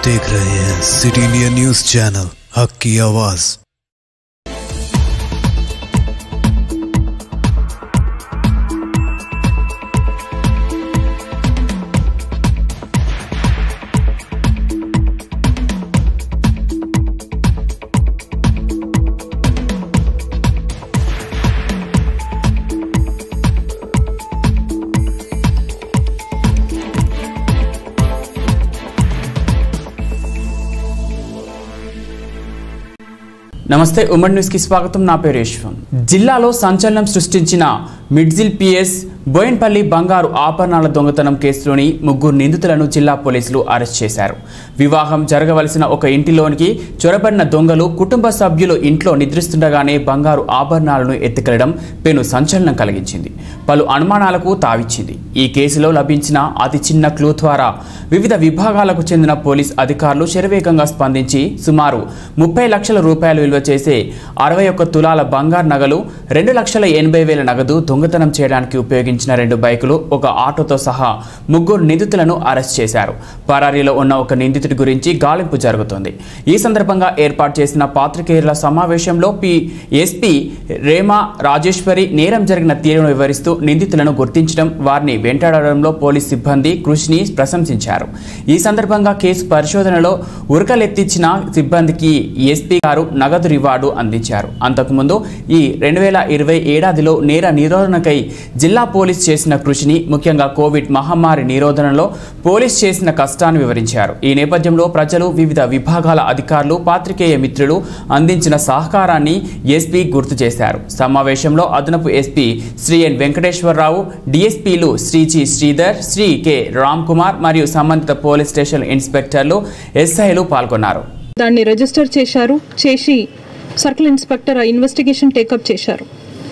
देख रहे हैं सिटी इंडिया न्यूज चैनल हक की आवाज నమస్తే ఉమ్మడి న్యూస్ కి స్వాగతం నా పేరు యశ్వం జిల్లాలో సంచలనం సృష్టించిన మిడ్జిల్ పిఎస్ బోయన్పల్లి బంగారు ఆభరణాల దొంగతనం కేసులోని ముగ్గురు నిందితులను జిల్లా పోలీసులు అరెస్ట్ చేశారు వివాహం జరగవలసిన ఒక ఇంటిలోనికి చొరబడిన దొంగలు కుటుంబ సభ్యులు ఇంట్లో నిద్రిస్తుండగానే బంగారు ఆభరణాలను ఎత్తుకెళ్లడం పెను సంచలనం కలిగించింది పలు అనుమానాలకు తావిచ్చింది ఈ కేసులో లభించిన అతి చిన్న క్లూ ద్వారా వివిధ విభాగాలకు చెందిన పోలీస్ అధికారులు శరవేగంగా స్పందించి సుమారు ముప్పై లక్షల రూపాయలు విలువ చేసే అరవై ఒక్క తులాల బంగారు నగలు రెండు లక్షల ఎనభై వేల నగదు దొంగతనం చేయడానికి ఉపయోగించిన రెండు బైకులు ఒక ఆటోతో సహా ముగ్గురు నిందితులను అరెస్ట్ చేశారు పరారీలో ఉన్న ఒక నిందితుడి గురించి గాలింపు జరుగుతోంది ఈ సందర్భంగా ఏర్పాటు చేసిన పాత్రికేయుల సమావేశంలో పి ఎస్పీ రేమా రాజేశ్వరి నేరం జరిగిన తీరును వివరిస్తూ నిందితులను గుర్తించడం వారిని వెంటాడడంలో పోలీస్ సిబ్బంది కృషిని ప్రశంసించారు ఈ సందర్భంగా కేసు పరిశోధనలో ఉరకలెత్తించిన సిబ్బందికి ఎస్పీ గారు నగదు రివార్డు అందించారు అంతకుముందు ఈ రెండు వేల ఇరవై ఏడాదిలో నేర నిరోధనకై జిల్లా పోలీస్ చేసిన కృషిని ముఖ్యంగా కోవిడ్ మహమ్మారి నిరోధనలో పోలీస్ చేసిన కష్టాన్ని వివరించారు ఈ నేపథ్యంలో ప్రజలు వివిధ విభాగాల అధికారులు పాత్రికేయ మిత్రులు అందించిన సహకారాన్ని ఎస్పీ గుర్తు చేశారు సమావేశంలో అదనపు ఎస్పీ శ్రీ ఎన్ వెంకటేశ్వరరావు డిఎస్పీలు శ్రీ జి శ్రీధర్ శ్రీ కె రామ్ కుమార్ మరియు సంబంధిత పోలీస్ స్టేషన్ ఇన్స్పెక్టర్లు ఎస్ఐలు పాల్గొన్నారు దాన్ని రిజిస్టర్ చేశారు చేసి సర్కిల్ ఇన్స్పెక్టర్ ఆ ఇన్వెస్టిగేషన్ టేకప్ చేశారు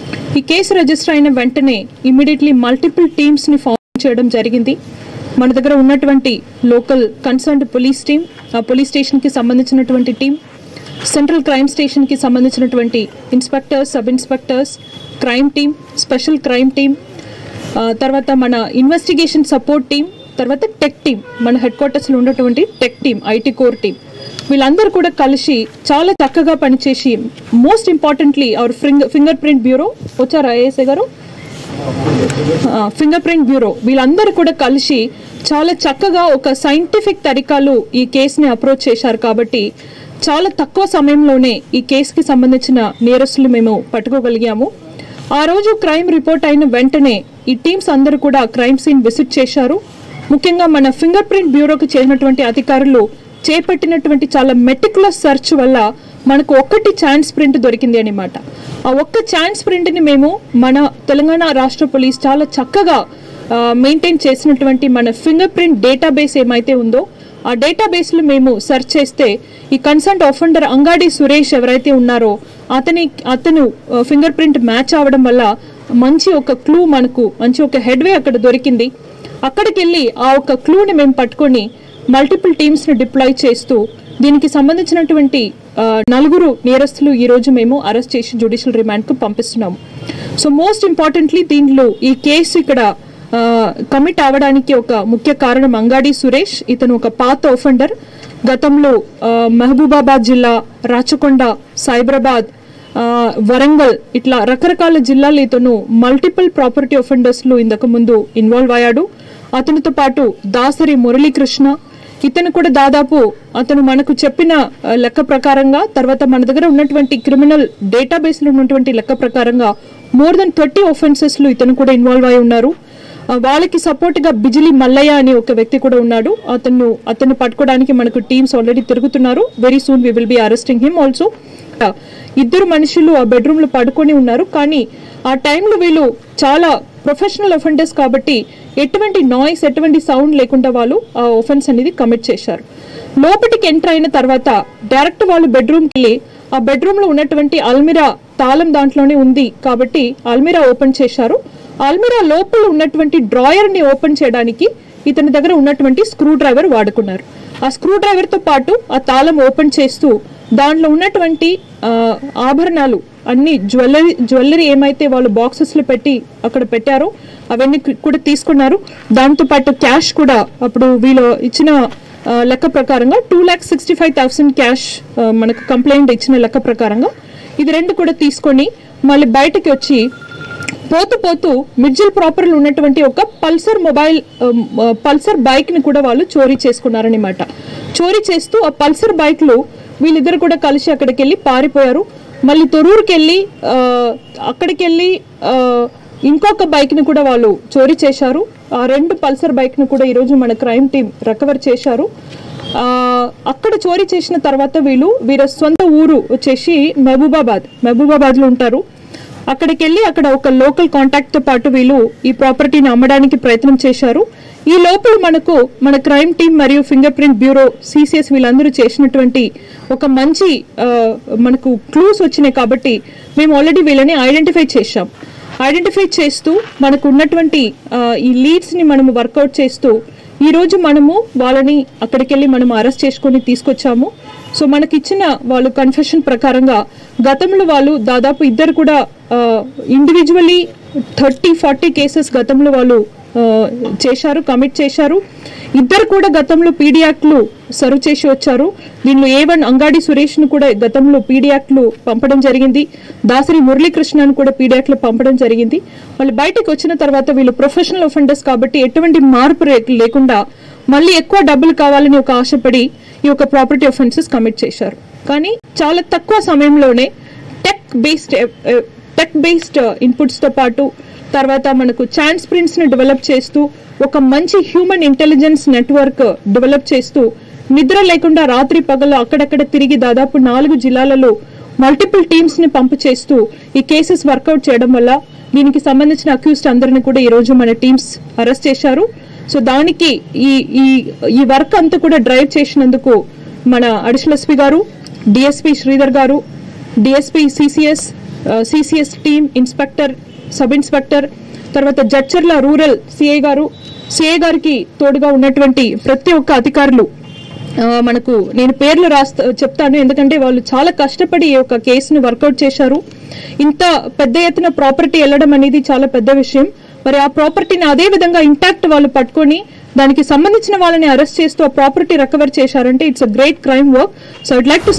ఈ కేసు రిజిస్టర్ అయిన వెంటనే ఇమీడియట్లీ మల్టిపుల్ టీమ్స్ని ఫామ్ చేయడం జరిగింది మన దగ్గర ఉన్నటువంటి లోకల్ కన్సర్న్డ్ పోలీస్ టీం ఆ పోలీస్ స్టేషన్కి సంబంధించినటువంటి టీం సెంట్రల్ క్రైమ్ స్టేషన్కి సంబంధించినటువంటి inspectors sub inspectors crime team special crime team ఆ, తర్వాత మన ఇన్వెస్టిగేషన్ సపోర్ట్ టీం తర్వాత టెక్ టీం మన హెడ్ క్వార్టర్స్లో ఉన్నటువంటి tech team IT core team వీళ్ళందరూ కూడా కలిసి చాలా చక్కగా పనిచేసి most importantly our finger finger print bureau వచ్చారా ASI garu finger print bureau వీళ్ళందరూ కూడా కలిసి చాలా చక్కగా ఒక సైంటిఫిక్ తరికాలు ఈ కేసుని అప్రోచ్ చేశారు కాబట్టి చాలా తక్కువ సమయంలోనే ఈ కేసుకి సంబంధించిన నేరస్తులు మేము పట్టుకోగలిగాము ఆ రోజు క్రైమ్ రిపోర్ట్ అయిన వెంటనే ఈ టీమ్స్ అందరూ కూడా క్రైమ్ సీన్ విజిట్ చేశారు ముఖ్యంగా మన ఫింగర్ ప్రింట్ బ్యూరోకి చేరినటువంటి అధికారులు చేపట్టినటువంటి చాలా మెటికులస్ సెర్చ్ వల్ల మనకు ఒక్కటి ఛాన్స్ ప్రింట్ దొరికింది అనమాట ఆ ఒక్క ఛాన్స్ ప్రింట్ని మేము మన తెలంగాణ రాష్ట్ర పోలీస్ చాలా చక్కగా మెయింటైన్ చేసినటువంటి మన ఫింగర్ ప్రింట్ డేటాబేస్ ఏమైతే ఉందో ఆ డేటాబేస్లో మేము సెర్చ్ చేస్తే ఈ కన్సర్ట్ ఆఫెండర్ అంగాడి సురేష్ ఎవరైతే ఉన్నారో అతని అతను ఫింగర్ ప్రింట్ మ్యాచ్ అవ్వడం వల్ల మంచి ఒక క్లూ మనకు మంచి ఒక హెడ్వే అక్కడ దొరికింది అక్కడికి వెళ్ళి ఆ ఒక క్లూని మేము పట్టుకొని మల్టిపుల్ టీమ్స్ని డిప్లాయ్ చేస్తూ దీనికి సంబంధించినటువంటి ఆ, నలుగురు నేరస్తులు ఈ రోజు మేము అరెస్ట్ చేసి జ్యుడిషియల్ రిమాండ్కు పంపిస్తున్నాము సో మోస్ట్ ఇంపార్టెంట్లీ దీంట్లో ఈ కేసు ఇక్కడ కమిట్ అవ్వడానికి ఒక ముఖ్య కారణం అంగాడి సురేష్ ఇతను ఒక పాత ఒఫెండర్ గతంలో ఆ, మహబూబాబాద్ జిల్లా రాచకొండ సైబరాబాద్ ఆ, వరంగల్ ఇట్లా రకరకాల జిల్లాల్లో ఇతను మల్టిపుల్ ప్రాపర్టీ ఒఫెండర్స్లో ఇంతకు ముందు ఇన్వాల్వ్ అయ్యాడు అతనితో పాటు దాసరి మురళీకృష్ణ ఇతను కూడా దాదాపు అతను మనకు చెప్పిన ఆ, లెక్క ప్రకారంగా తర్వాత మన దగ్గర ఉన్నటువంటి క్రిమినల్ డేటాబేస్లో ఉన్నటువంటి లెక్క ప్రకారంగా మోర్ దెన్ థర్టీ ఒఫెన్సెస్లో ఇతను కూడా ఇన్వాల్వ్ అయి ఉన్నారు ఆ, వాళ్ళకి సపోర్ట్ గా బిజిలి మల్లయ్య అనే ఒక వ్యక్తి కూడా ఉన్నాడు అతను అతను పట్టుకోవడానికి మనకు టీమ్స్ ఆల్రెడీ తిరుగుతున్నారు very soon we will be arresting him also ఇద్దరు మనుషులు ఆ బెడ్రూమ్ లో పడుకొని ఉన్నారు కానీ ఆ టైంలో వీళ్ళు చాలా ప్రొఫెషనల్ ఒఫెండర్స్ కాబట్టి ఎటువంటి నాయిస్ ఎటువంటి సౌండ్ లేకుండా వాళ్ళు ఆ ఒఫెన్స్ అనేది కమిట్ చేశారు లోపలికి ఎంటర్ అయిన తర్వాత డైరెక్ట్ వాళ్ళు బెడ్రూమ్కి వెళ్ళి ఆ బెడ్రూమ్ లో ఉన్నటువంటి అల్మిరా తాళం దాంట్లోనే ఉంది కాబట్టి అల్మిరా ఓపెన్ చేశారు అల్మిరా లోపల ఉన్నటువంటి డ్రాయర్ ని ఓపెన్ చేయడానికి ఇతని దగ్గర ఉన్నటువంటి స్క్రూ డ్రైవర్ వాడుకున్నారు ఆ స్క్రూ డ్రైవర్ తో పాటు ఆ తాళం ఓపెన్ చేస్తూ దాంట్లో ఉన్నటువంటి ఆ, ఆభరణాలు అన్ని జ్యువెలరీ జ్యువెలరీ ఏమైతే వాళ్ళు బాక్సెస్ లో పెట్టి అక్కడ పెట్టారో అవన్నీ కు- కూడా తీసుకున్నారు దాంతో పాటు క్యాష్ కూడా అప్పుడు వీళ్ళు ఇచ్చిన ఆ, లెక్క ప్రకారంగా two lakh sixty five thousand cash ఆ, మనకు కంప్లైంట్ ఇచ్చిన లెక్క ప్రకారంగా ఇది రెండు కూడా తీసుకొని మళ్ళీ బయటకి వచ్చి పోతూ పోతూ మిడ్జిల్ ప్రాపర్లో ఉన్నటువంటి ఒక పల్సర్ మొబైల్ ఉమ్, ఆ, పల్సర్ బైక్ ని కూడా వాళ్ళు చోరీ చేసుకున్నారనమాట చోరీ చేస్తూ ఆ పల్సర్ బైక్ లో వీళ్ళిద్దరు కూడా కలిసి అక్కడికి వెళ్ళి పారిపోయారు మళ్ళీ తొరూరుకి వెళ్ళి ఆ, అక్కడికి వెళ్ళి ఆ, ఇంకొక బైక్ ని కూడా వాళ్ళు చోరీ చేశారు ఆ రెండు పల్సర్ బైక్ ను కూడా ఈరోజు మన క్రైమ్ టీం రికవర్ చేశారు ఆ, అక్కడ చోరీ చేసిన తర్వాత వీళ్ళు వీరి సొంత ఊరు వచ్చేసి మహబూబాబాద్ మహబూబాబాద్ లో ఉంటారు అక్కడికి వెళ్ళి అక్కడ ఒక లోకల్ కాంటాక్ట్ తో పాటు వీళ్ళు ఈ ప్రాపర్టీని అమ్మడానికి ప్రయత్నం చేశారు ఈ లోపల మనకు మన క్రైమ్ టీం మరియు ఫింగర్ ప్రింట్ బ్యూరో సిసిఎస్ వీళ్ళందరూ చేసినటువంటి ఒక మంచి ఆ, మనకు క్లూస్ వచ్చినాయి కాబట్టి మేము ఆల్రెడీ వీళ్ళని ఐడెంటిఫై చేశాం ఐడెంటిఫై చేస్తూ మనకు ఉన్నటువంటి ఆ, ఈ లీడ్స్ ని మనము వర్కౌట్ చేస్తూ ఈ రోజు మనము వాళ్ళని అక్కడికి వెళ్ళి మనం అరెస్ట్ చేసుకొని తీసుకొచ్చాము సో మనకి ఇచ్చిన వాళ్ళు కన్ఫెషన్ ప్రకారంగా గతంలో వాళ్ళు దాదాపు ఇద్దరు కూడా ఇండివిజువలీ థర్టీ ఫార్టీ కేసెస్ గతంలో వాళ్ళు ఆ, చేశారు కమిట్ చేశారు ఇద్దరు కూడా గతంలో పీడియాక్లు సర్వ్ చేసి వచ్చారు దీనిలో ఏ వన్ అంగాడి సురేష్ను కూడా గతంలో పీడియాక్లు పంపడం జరిగింది దాసరి మురళీకృష్ణను కూడా పీడియాక్లు పంపడం జరిగింది వాళ్ళు బయటకు వచ్చిన తర్వాత వీళ్ళు ప్రొఫెషనల్ ఒఫెండర్స్ కాబట్టి ఎటువంటి మార్పు రే- లేకుండా మళ్ళీ ఎక్కువ డబ్బులు కావాలని ఒక ఆశపడి ఈ యొక్క ప్రాపర్టీ ఒఫెన్సెస్ కమిట్ చేశారు కానీ చాలా తక్కువ సమయంలోనే tech based tech based inputs తో పాటు తర్వాత మనకు ఛాన్స్ ప్రింట్స్ ని డెవలప్ చేస్తూ ఒక మంచి హ్యూమన్ ఇంటెలిజెన్స్ నెట్వర్క్ డెవలప్ చేస్తూ నిద్ర లేకుండా రాత్రి పగలు అక్కడక్కడ తిరిగి దాదాపు నాలుగు జిల్లాలలో మల్టిపుల్ టీమ్స్ ని పంపు చేస్తూ ఈ కేసెస్ వర్కౌట్ చేయడం వల్ల దీనికి సంబంధించిన అక్యూస్డ్ అందరిని కూడా ఈ రోజు మన టీమ్స్ అరెస్ట్ చేశారు సో దానికి ఈ ఈ ఈ వర్క్ అంతా కూడా డ్రైవ్ చేసినందుకు మన additional SP garu DSP Sridhar garu DSP CCS CCS team inspector sub inspector తర్వాత Jadcherla rural CI garu CI గారికి తోడుగా ఉన్నటువంటి ప్రతి ఒక్క అధికారులు ఆ, మనకు నేను పేర్లు రాస్తా చెప్తాను ఎందుకంటే వాళ్ళు చాలా కష్టపడి ఈ యొక్క కేసును వర్కౌట్ చేశారు ఇంత పెద్ద ఎత్తున ప్రాపర్టీ వెళ్ళడం అనేది చాలా పెద్ద విషయం మరి ఆ ప్రాపర్టీని అదే విధంగా ఇంటాక్ట్ వాళ్ళు పట్టుకొని దానికి సంబంధించిన వాళ్ళని అరెస్ట్ చేస్తూ ఆ ప్రాపర్టీ రికవర్ చేశారంటే it's a great crime work so I'd like to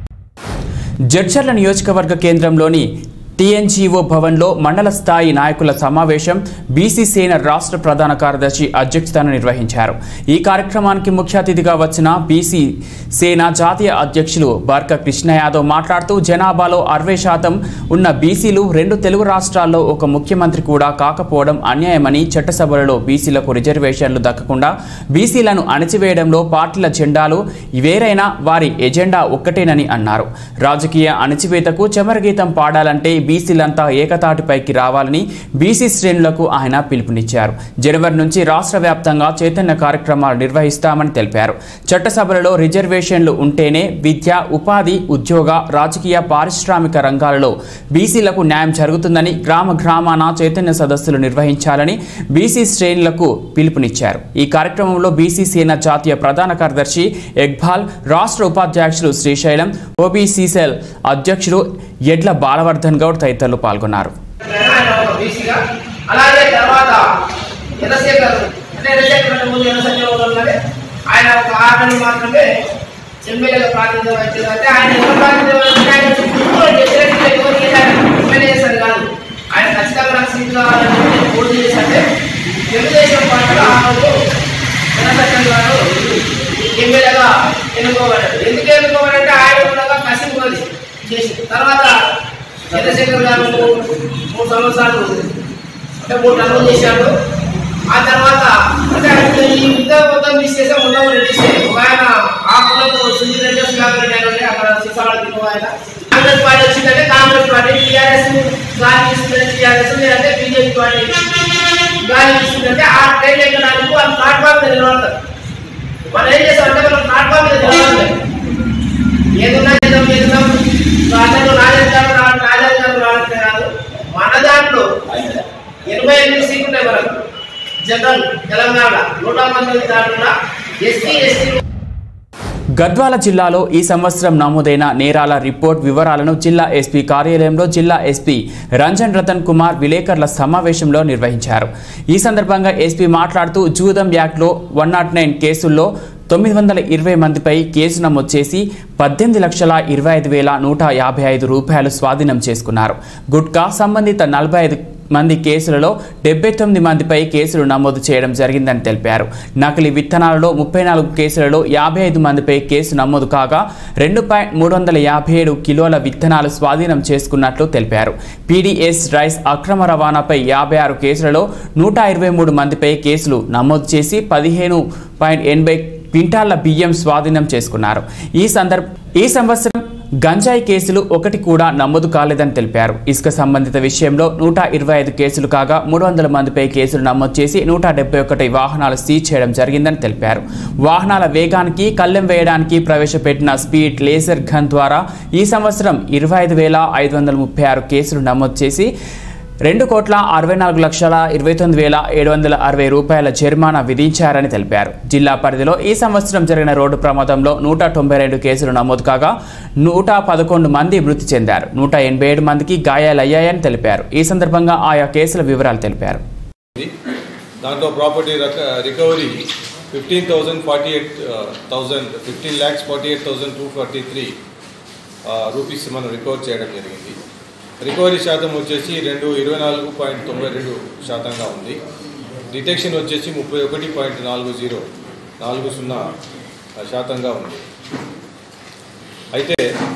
Jadcherla నియోజకవర్గ కేంద్రంలోని టీఎన్జీఓ భవన్లో మండల స్థాయి నాయకుల సమావేశం బీసీ సేన రాష్ట్ర ప్రధాన కార్యదర్శి అధ్యక్షతన నిర్వహించారు ఈ కార్యక్రమానికి ముఖ్య అతిథిగా వచ్చిన బీసీ సేన జాతీయ అధ్యక్షులు బార్క కృష్ణ యాదవ్ మాట్లాడుతూ జనాభాలో అరవై శాతం ఉన్న బీసీలు రెండు తెలుగు రాష్ట్రాల్లో ఒక ముఖ్యమంత్రి కూడా కాకపోవడం అన్యాయమని చట్టసభలలో బీసీలకు రిజర్వేషన్లు దక్కకుండా బీసీలను అణచివేయడంలో పార్టీల జెండాలు వేరైనా వారి ఎజెండా ఒక్కటేనని అన్నారు రాజకీయ అణచివేతకు చెమరగీతం పాడాలంటే బీసీలంతా ఏకతాటిపైకి రావాలని బీసీ శ్రేణులకు ఆయన పిలుపునిచ్చారు జనవరి నుంచి రాష్ట్ర వ్యాప్తంగా చైతన్య కార్యక్రమాలు నిర్వహిస్తామని తెలిపారు చట్టసభలలో రిజర్వేషన్లు ఉంటేనే విద్య ఉపాధి ఉద్యోగ రాజకీయ పారిశ్రామిక రంగాలలో బీసీలకు న్యాయం జరుగుతుందని గ్రామ గ్రామాన చైతన్య సదస్సులు నిర్వహించాలని బీసీ శ్రేణులకు పిలుపునిచ్చారు ఈ కార్యక్రమంలో బీసీ సేన జాతీయ ప్రధాన కార్యదర్శి ఎగ్బాల్ రాష్ట్ర ఉపాధ్యక్షులు శ్రీశైలం ఓబీసీ సెల్ అధ్యక్షులు ఎడ్ల బాలవర్ధన్ గౌడ్ తదితరులు పాల్గొన్నారు ఆయన ఒక బీసీగా అలాగే తర్వాత చంద్రశేఖర్ అంటే చంద్రశేఖర్ కంటే ముందు ఎన్న సంజయ్ ఉన్నాడే ఆయన ఒక ఆరు నెలలు మాత్రమే ఎమ్మెల్యేగా ప్రాతినిధ్యం వహించారు అంటే ఆయన ఎంత ప్రాతినిధ్యం వహించినా ఆయన చుట్టూ వ్యతిరేకంగా ఎవరు చేశారు ఎమ్మెల్యే చేశారు కాదు ఆయన ఖచ్చితంగా నాకు సీట్ కావాలని చెప్పి పోటీ చేశారంటే తెలుగుదేశం పార్టీలో ఆ రోజు చంద్రశేఖర్ గారు ఎమ్మెల్యేగా ఎన్నుకోబడ్డాడు ఎందుకు ఎన్నుకోబడంటే ఆయన ఉండగా కసి ఉన్నది చేసి తర్వాత చంద్రశేఖర్ గారు మూడు సంవత్సరాలు అంటే మూడు నెలలు చేశాడు ఆ తర్వాత అంటే ఆయన ఈ యుద్ధ మొత్తం తీసేసే మొత్తం రెడ్డి ఒక ఆయన ఆ కులకు సునీల్ రెడ్డి సుధాకర్ రెడ్డి అని ఉండే అక్కడ శిశాలు దిగు ఆయన కాంగ్రెస్ పార్టీ వచ్చిందంటే కాంగ్రెస్ పార్టీ టీఆర్ఎస్ గాలి తీసుకుంటే టీఆర్ఎస్ లేదంటే బీజేపీ పార్టీ గాలి తీసుకుంటే ఆ ట్రైన్ ఎక్కడానికి వాళ్ళు ప్లాట్ఫామ్ మీద నిలబడతారు మనం ఏం చేస్తామంటే మనం ప్లాట్ఫామ్ మీద నిలబడలేదు ఏదున్నా చేద్దాం చేద్దాం రాజాలు రాజాలు రాజాలు రాజే కాదు మన దాంట్లో ఎనభై ఎనిమిది సీట్లు ఉన్నాయి మనకు జనరల్ తెలంగాణ నూట పంతొమ్మిది దాంట్లో ఎస్సీ ఎస్టీ గద్వాల జిల్లాలో ఈ సంవత్సరం నమోదైన నేరాల రిపోర్ట్ వివరాలను జిల్లా ఎస్పీ కార్యాలయంలో జిల్లా ఎస్పీ రంజన్ రతన్ కుమార్ విలేకరుల సమావేశంలో నిర్వహించారు ఈ సందర్భంగా ఎస్పీ మాట్లాడుతూ జూదం యాక్ట్లో వన్ నాట్ నైన్ కేసుల్లో తొమ్మిది వందల ఇరవై మందిపై కేసు నమోదు చేసి పద్దెనిమిది లక్షల ఇరవై ఐదు వేల నూట యాభై ఐదు రూపాయలు స్వాధీనం చేసుకున్నారు గుట్కా సంబంధిత నలభై ఐదు మంది కేసులలో డెబ్బై తొమ్మిది మందిపై కేసులు నమోదు చేయడం జరిగిందని తెలిపారు నకిలీ విత్తనాలలో ముప్పై నాలుగు కేసులలో యాభై ఐదు మందిపై కేసు నమోదు కాగా రెండు పాయింట్ మూడు వందల యాభై ఏడు కిలోల విత్తనాలు స్వాధీనం చేసుకున్నట్లు తెలిపారు పీడీఎస్ రైస్ అక్రమ రవాణాపై యాభై ఆరు కేసులలో నూట ఇరవై మూడు మందిపై కేసులు నమోదు చేసి పదిహేను పాయింట్ ఎనభై క్వింటాళ్ల బియ్యం స్వాధీనం చేసుకున్నారు ఈ సందర్భ ఈ సంవత్సరం గంజాయి కేసులు ఒకటి కూడా నమోదు కాలేదని తెలిపారు ఇసుక సంబంధిత విషయంలో నూట ఇరవై ఐదు కేసులు కాగా మూడు వందల మందిపై కేసులు నమోదు చేసి నూట డెబ్బై ఒకటి వాహనాలు సీజ్ చేయడం జరిగిందని తెలిపారు వాహనాల వేగానికి కళ్ళెం వేయడానికి ప్రవేశపెట్టిన స్పీడ్ లేజర్ గన్ ద్వారా ఈ సంవత్సరం ఇరవై ఐదు వేల ఐదు వందల ముప్పై ఆరు కేసులు నమోదు చేసి రెండు కోట్ల అరవై నాలుగు లక్షల ఇరవై తొమ్మిది వేల ఏడు వందల అరవై రూపాయల జరిమానా విధించారని తెలిపారు జిల్లా పరిధిలో ఈ సంవత్సరం జరిగిన రోడ్డు ప్రమాదంలో నూట తొంభై రెండు కేసులు నమోదు కాగా నూట పదకొండు మంది మృతి చెందారు నూట ఎనభై ఏడు మందికి గాయాలయ్యాయని తెలిపారు ఈ సందర్భంగా ఆయా కేసుల వివరాలు తెలిపారు దాంట్లో property recovery fifteen thousand forty eight thousand fifteen lakhs forty eight thousand two forty three rupees మనం రికవర్ చేయడం జరిగింది రికవరీ శాతం వచ్చేసి రెండు ఇరవై నాలుగు పాయింట్ తొంభై రెండు శాతంగా ఉంది డిటెక్షన్ వచ్చేసి ముప్పై ఒకటి పాయింట్ నాలుగు జీరో నాలుగు సున్నా శాతంగా ఉంది అయితే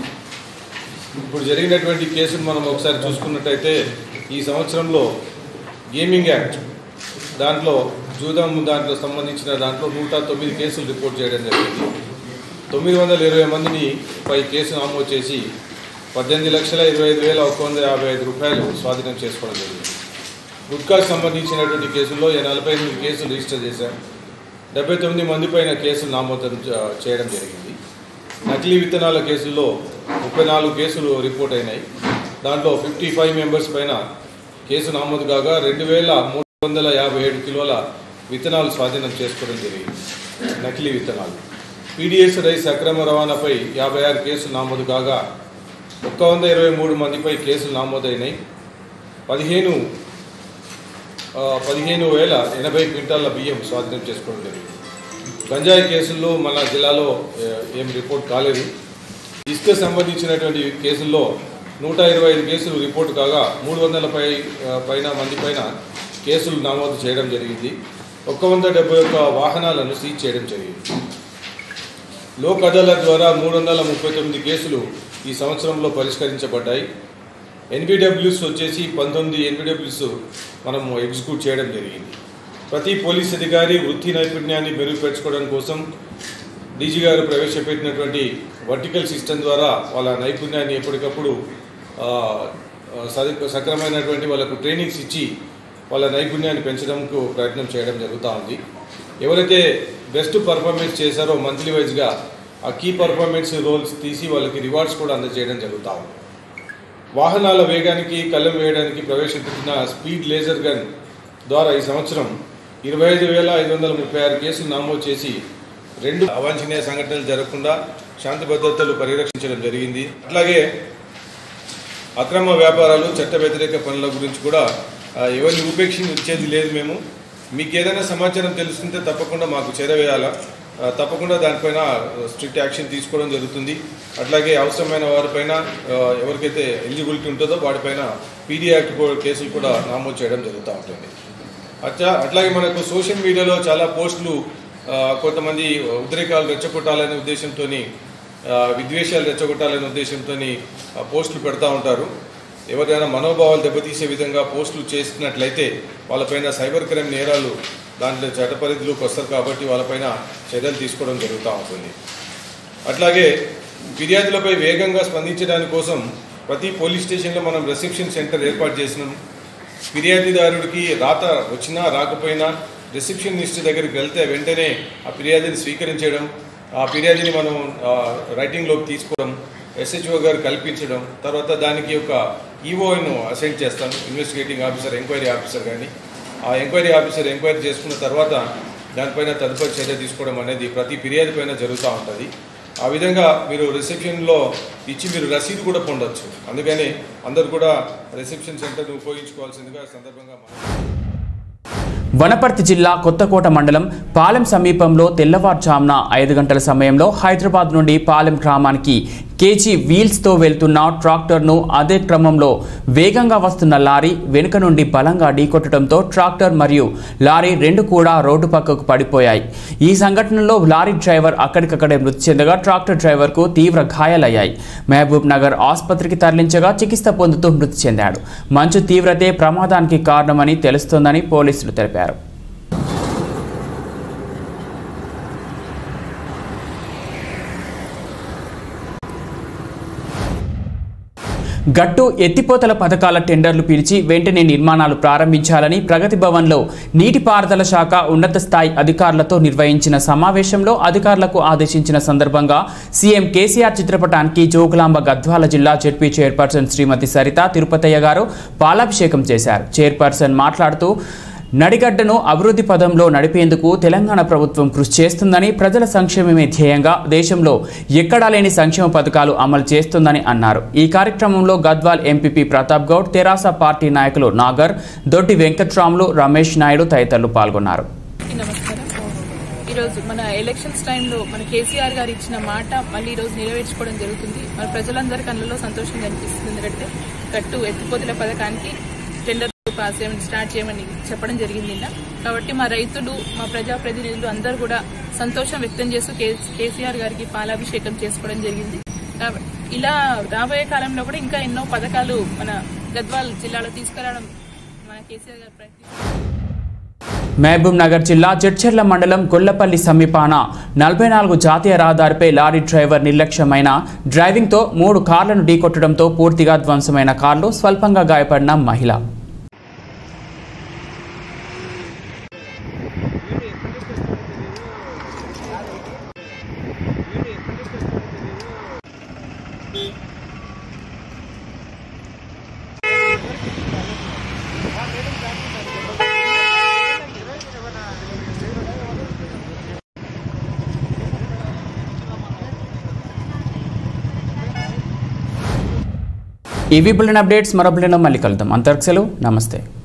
ఇప్పుడు జరిగినటువంటి కేసును మనం ఒకసారి చూసుకున్నట్టయితే ఈ సంవత్సరంలో గేమింగ్ యాక్ట్ దాంట్లో జూదం దాంట్లో సంబంధించిన దాంట్లో నూట తొమ్మిది కేసులు రిపోర్ట్ చేయడం జరిగింది తొమ్మిది వందల ఇరవై మందిని పై కేసు నమోదు చేసి పద్దెనిమిది లక్షల ఇరవై ఐదు వేల ఒక వంద యాభై ఐదు రూపాయలు స్వాధీనం చేసుకోవడం జరిగింది గుట్కాకు సంబంధించినటువంటి కేసుల్లో ఈ నలభై ఎనిమిది కేసులు రిజిస్టర్ చేశాం డెబ్బై తొమ్మిది మంది పైన కేసులు నామోదం చ- చేయడం జరిగింది నకిలీ విత్తనాల కేసుల్లో ముప్పై నాలుగు కేసులు రిపోర్ట్ అయినాయి దాంట్లో ఫిఫ్టీ ఫైవ్ మెంబర్స్ పైన కేసు నమోదు కాగా రెండు వేల మూడు వందల యాభై ఏడు కిలోల విత్తనాలు స్వాధీనం చేసుకోవడం జరిగింది నకిలీ విత్తనాలు పీడిఎస్ రైస్ అక్రమ రవాణాపై యాభై ఆరు కేసులు నమోదు కాగా ఒక్క వంద ఇరవై మూడు మందిపై కేసులు నమోదైనాయి పదిహేను ఆ, పదిహేను వేల ఎనభై క్వింటాల బియ్యం స్వాధీనం చేసుకోవడం జరిగింది గంజాయి కేసుల్లో మన జిల్లాలో ఏ, ఏం రిపోర్ట్ కాలేదు ఇసుక సంబంధించినటువంటి కేసుల్లో నూట ఇరవై ఐదు కేసులు రిపోర్ట్ కాగా మూడు వందల పై ఆ, పైన మంది పైన కేసులు నమోదు చేయడం జరిగింది ఒక్క వంద డెబ్బై ఒక్క వాహనాలను సీజ్ చేయడం జరిగింది లోక్ అదాలత్ ద్వారా మూడు వందల ముప్పై తొమ్మిది కేసులు ఈ సంవత్సరంలో పరిష్కరించబడ్డాయి ఎన్బిడబ్ల్యూస్ వచ్చేసి పంతొమ్మిది ఎన్బిడబ్ల్యూస్ మనం ఎగ్జిక్యూట్ చేయడం జరిగింది ప్రతి పోలీస్ అధికారి వృత్తి నైపుణ్యాన్ని మెరుగుపరచుకోవడం కోసం డీజీ గారు ప్రవేశపెట్టినటువంటి వర్టికల్ సిస్టమ్ ద్వారా వాళ్ళ నైపుణ్యాన్ని ఎప్పటికప్పుడు ఆ, ఆ, సరి- సక్రమైనటువంటి వాళ్ళకు ట్రైనింగ్స్ ఇచ్చి వాళ్ళ నైపుణ్యాన్ని పెంచడానికి ప్రయత్నం చేయడం జరుగుతూ ఉంది ఎవరైతే బెస్ట్ పర్ఫార్మెన్స్ చేశారో మంత్లీ వైజ్గా ఆ కీ పర్ఫార్మెన్స్ రోల్స్ తీసి వాళ్ళకి రివార్డ్స్ కూడా అందజేయడం జరుగుతూ ఉంది వాహనాల వేగానికి కళ్ళెం వేయడానికి ప్రవేశపెట్టిన స్పీడ్ లేజర్ గన్ ద్వారా ఈ సంవత్సరం ఇరవై ఐదు వేల ఐదు వందల ముప్పై ఆరు కేసులు నమోదు చేసి రెండు అవాంఛనీయ సంఘటనలు జరగకుండా శాంతి భద్రతలు పరిరక్షించడం జరిగింది అట్లాగే అక్రమ వ్యాపారాలు చట్ట వ్యతిరేక పనుల గురించి కూడా ఆ, ఎవరిని ఉపేక్షించేది లేదు మేము మీకు ఏదైనా సమాచారం తెలుస్తుంటే తప్పకుండా మాకు చేరవేయాలా ఆ, తప్పకుండా దానిపైన స్ట్రిక్ట్ యాక్షన్ తీసుకోవడం జరుగుతుంది అట్లాగే అవసరమైన వారిపైన ఆ, ఎవరికైతే ఎలిజిబిలిటీ ఉంటుందో వాటిపైన పీడీ యాక్ట్ కూ- కేసులు కూడా నమోదు చేయడం జరుగుతూ ఉంటుంది అట్లా అట్లాగే మనకు సోషల్ మీడియాలో చాలా పోస్టులు ఆ, కొంతమంది ఉద్రేకాలు రెచ్చగొట్టాలనే ఉద్దేశంతో విద్వేషాలు రెచ్చగొట్టాలనే ఉద్దేశంతో పోస్టులు పెడతా ఉంటారు ఎవరైనా మనోభావాలు దెబ్బతీసే విధంగా పోస్టులు చేసినట్లయితే వాళ్ళపైన సైబర్ క్రైమ్ నేరాలు దాంట్లో చట్ట పరిధిలోకి వస్తారు కాబట్టి వాళ్ళపైన చర్యలు తీసుకోవడం జరుగుతూ ఉంటుంది అట్లాగే ఫిర్యాదులపై వేగంగా స్పందించడానికి కోసం ప్రతి పోలీస్ స్టేషన్లో మనం రిసెప్షన్ సెంటర్ ఏర్పాటు చేసినాం ఫిర్యాదుదారుడికి రాత వచ్చినా రాకపోయినా రిసెప్షనిస్ట్ దగ్గరికి వెళ్తే వెంటనే ఆ ఫిర్యాదుని స్వీకరించడం ఆ ఫిర్యాదుని మనం ఆ, రైటింగ్లోకి తీసుకోవడం ఎస్హెచ్ఓ గారు కల్పించడం తర్వాత దానికి ఒక ఈఓను అసైన్ చేస్తాం ఇన్వెస్టిగేటింగ్ ఆఫీసర్ ఎంక్వైరీ ఆఫీసర్ కానీ ఆ ఎంక్వైరీ ఆఫీసర్ ఎంక్వైరీ చేసుకున్న తర్వాత దానిపైన తదుపరి చర్య తీసుకోవడం అనేది ప్రతి ఫిర్యాదు పైన జరుగుతూ ఉంటుంది ఆ విధంగా మీరు రిసెప్షన్లో ఇచ్చి మీరు రసీదు కూడా పొందొచ్చు అందుకని అందరు కూడా రిసెప్షన్ సెంటర్ను ఉపయోగించుకోవాల్సిందిగా ఈ సందర్భంగా మనం వనపర్తి జిల్లా కొత్తకోట మండలం పాలెం సమీపంలో తెల్లవారుజామున ఐదు గంటల సమయంలో హైదరాబాద్ నుండి పాలెం గ్రామానికి కేజీ వీల్స్తో వెళ్తున్న ట్రాక్టర్ను అదే క్రమంలో వేగంగా వస్తున్న లారీ వెనుక నుండి బలంగా ఢీకొట్టడంతో ట్రాక్టర్ మరియు లారీ రెండు కూడా రోడ్డు పక్కకు పడిపోయాయి ఈ సంఘటనలో లారీ డ్రైవర్ అక్కడికక్కడే మృతి చెందగా ట్రాక్టర్ డ్రైవర్కు తీవ్ర గాయాలయ్యాయి మహబూబ్ నగర్ ఆసుపత్రికి తరలించగా చికిత్స పొందుతూ మృతి చెందాడు మంచు తీవ్రతే ప్రమాదానికి కారణమని తెలుస్తోందని పోలీసులు తెలిపారు గట్టు ఎత్తిపోతల పథకాల టెండర్లు పిలిచి వెంటనే నిర్మాణాలు ప్రారంభించాలని ప్రగతి భవన్లో నీటిపారుదల శాఖ ఉన్నత స్థాయి అధికారులతో నిర్వహించిన సమావేశంలో అధికారులకు ఆదేశించిన సందర్భంగా సీఎం కేసీఆర్ చిత్రపటానికి జోగులాంబ గద్వాల జిల్లా జెడ్పీ చైర్పర్సన్ శ్రీమతి సరిత తిరుపతయ్య గారు పాలాభిషేకం చేశారు చైర్పర్సన్ మాట్లాడుతూ నడిగడ్డను అభివృద్ధి పదంలో నడిపేందుకు తెలంగాణ ప్రభుత్వం కృషి చేస్తుందని ప్రజల సంక్షేమమే ధ్యేయంగా దేశంలో ఎక్కడా లేని సంక్షేమ పథకాలు అమలు చేస్తుందని అన్నారు ఈ కార్యక్రమంలో గద్వాల్ ఎంపీపీ ప్రతాప్ గౌడ్ తెరాస పార్టీ నాయకులు నాగర్ దొడ్డి వెంకట్రాములు రమేష్ నాయుడు తదితరులు పాల్గొన్నారు అందరికీ నమస్కారం ఈరోజు మన ఎలక్షన్స్ టైంలో మన కేసీఆర్ గారు ఇచ్చిన మాట మళ్ళీ ఈరోజు నెరవేర్చుకోవడం జరుగుతుంది మన ప్రజలందరి కళ్ళలో సంతోషం కనిపిస్తుంది ఎందుకంటే కట్టు ఎత్తిపోతుల పథకానికి టెండర్ పాస్ చేయమని స్టార్ట్ చేయమని చెప్పడం జరిగింది నిన్న కాబట్టి మా రైతులు మా ప్రజాప్రతినిధులు అందరూ కూడా సంతోషం వ్యక్తం చేస్తూ కే- కేసీఆర్ గారికి పాలాభిషేకం చేసుకోవడం జరిగింది కాబట్టి ఇలా రాబోయే కాలంలో కూడా ఇంకా ఎన్నో పథకాలు మన గద్వాల్ జిల్లాలో తీసుకురావడం మన కేసీఆర్ గారు ప్రయత్నిస్తారు మహబూబ్ నగర్ జిల్లా జడ్చర్ల మండలం గొల్లపల్లి సమీపాన నలభై నాలుగు జాతీయ రహదారిపై లారీ డ్రైవర్ నిర్లక్ష్యమైన డ్రైవింగ్తో మూడు కార్లను ఢీకొట్టడంతో పూర్తిగా ధ్వంసమైన కార్లు స్వల్పంగా గాయపడిన మహిళ ఇవి బులెటిన్ అప్డేట్స్ మరో బులెటిన్లో మళ్ళీ కలుద్దాం అంతవరకు సెలవు నమస్తే